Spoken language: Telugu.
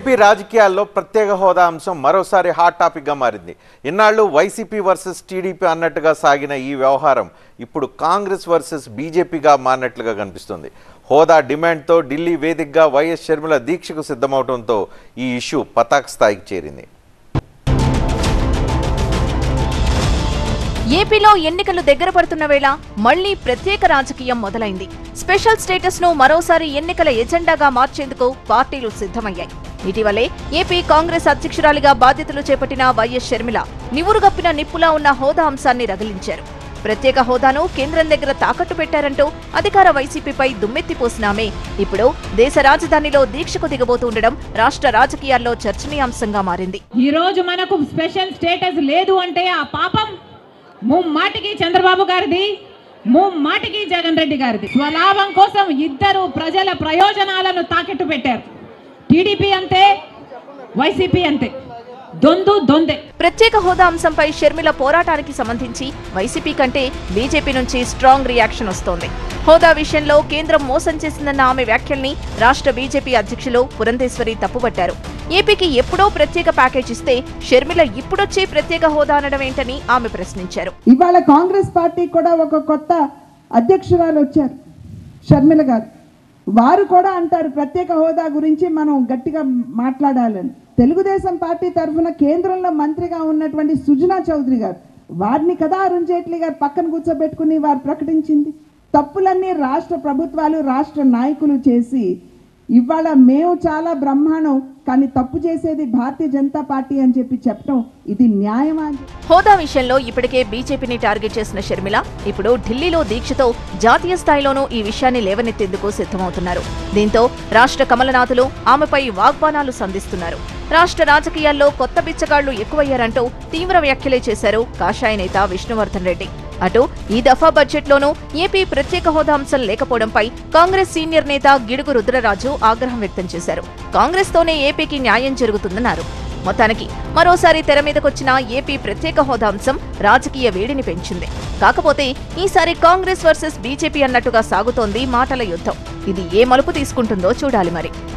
ఏపీ రాజకీయాల్లో ప్రత్యేక హోదా అంశం మరోసారి హాట్ టాపిక్గా మారింది ఇన్నాళ్ళు వైసీపీ వర్సెస్ టీడీపీ అన్నట్టుగా సాగిన ఈ వ్యవహారం ఇప్పుడు కాంగ్రెస్ వర్సెస్ బీజేపీగా మారినట్లుగా కనిపిస్తుంది హోదా డిమాండ్తో ఢిల్లీ వేదికగా వైఎస్ షర్మిల దీక్షకు సిద్ధమవడంతో ఈ ఇష్యూ పతాక్ స్థాయికి చేరింది ఏపీలో ఎన్నికలు దగ్గర పడుతున్న వేళ మళ్లీ ప్రత్యేక రాజకీయం మొదలైంది స్పెషల్ స్టేటస్ ను మరోసారి ఎన్నికల ఎజెండాగా మార్చేందుకు పార్టీలు సిద్ధమయ్యాయి ఇటీవలే ఏపీ కాంగ్రెస్ అధ్యక్షురాలిగా బాధ్యతలు చేపట్టిన వైఎస్ షర్మిల నివురుగప్పిన నిప్పులా ఉన్న హోదా అంశాన్ని రగిలించారు ప్రత్యేక హోదాను కేంద్రం దగ్గర తాకట్టు పెట్టారంటూ అధికార వైసీపీపై దుమ్మెత్తిపోసిన ఆమె ఇప్పుడు దేశ రాజధానిలో దీక్షకు దిగబోతుండడం రాష్ట్ర రాజకీయాల్లో చర్చనీయాంశంగా మారింది ఈ రోజు మనకు స్పెషల్ స్టేటస్ లేదు అంటే ఆ పాపం ముమ్మాటికి చంద్రబాబు గారిది ముమ్మాటికి జగన్ రెడ్డి గారిది స్వలాభం కోసం ఇద్దరు ప్రజల ప్రయోజనాలను తాకెట్టు పెట్టారు టీడీపీ అంతే వైసీపీ అంతే దొందు దొందే ప్రత్యేక హోదా అంశంపై షర్మిల పోరాటానికి సంబంధించి వైసీపీ కంటే బీజేపీ నుంచి స్ట్రాంగ్ రియాక్షన్ వస్తోంది హోదా విషయంలో కేంద్రం మోసం చేసిందన్న ఆమె వ్యాఖ్యల్ని రాష్ట్ర బీజేపీ అధ్యక్షులు పురంధేశ్వరి తప్పుపట్టారు ఏపీకి ఎప్పుడో ప్రత్యేక ప్యాకేజ్ ఇస్తే షర్మిల ఇప్పుడొచ్చే ప్రత్యేక హోదా అనడం ఏంటని ఆమె ప్రశ్నించారు ఇవాళ కాంగ్రెస్ పార్టీ కూడా ఒక కొత్త అధ్యక్షురాలు వచ్చారు షర్మిల గారు వారు కూడా అంటారు ప్రత్యేక హోదా గురించి మనం గట్టిగా మాట్లాడాలని తెలుగుదేశం పార్టీ తరఫున కేంద్రంలో మంత్రిగా ఉన్నటువంటి సుజనా చౌదరి గారు వారిని కదా అరుణ్ జైట్లీ గారు పక్కన కూర్చోబెట్టుకుని వారు ప్రకటించింది తప్పులన్నీ రాష్ట్ర ప్రభుత్వాలు రాష్ట్ర నాయకులు చేసి ఇవాళ మేము చాలా బ్రహ్మాండం కానీ తప్పు చేసేది భారతీయ జనతా పార్టీ అని చెప్పి చెప్పడం ఇది న్యాయమా అని చెప్పి హోదా విషయంలో ఇప్పటికే బీజేపీని టార్గెట్ చేసిన షర్మిల ఇప్పుడు ఢిల్లీలో దీక్షతో జాతీయ స్థాయిలోనూ ఈ విషయాన్ని లేవనెత్తేందుకు సిద్ధమవుతున్నారు దీంతో రాష్ట్ర కమలనాథులు ఆమెపై వాగ్బానాలు సంధిస్తున్నారు రాష్ట్ర రాజకీయాల్లో కొత్త బిచ్చగాళ్లు ఎక్కువయ్యారంటూ తీవ్ర వ్యాఖ్యలే చేశారు కాషాయ నేత విష్ణువర్ధన్ రెడ్డి అటు ఈ దఫా బడ్జెట్లోనూ ఏపీ ప్రత్యేక హోదా అంశం లేకపోవడంపై కాంగ్రెస్ సీనియర్ నేత గిడుగు రుద్రరాజు ఆగ్రహం వ్యక్తం చేశారు కాంగ్రెస్తోనే ఏపీకి న్యాయం జరుగుతుందన్నారు మొత్తానికి మరోసారి తెర మీదకొచ్చిన ఏపీ ప్రత్యేక హోదా అంశం రాజకీయ వేడిని పెంచింది కాకపోతే ఈసారి కాంగ్రెస్ వర్సెస్ బీజేపీ అన్నట్టుగా సాగుతోంది మాటల యుద్ధం ఇది ఏ మలుపు తీసుకుంటుందో చూడాలి మరి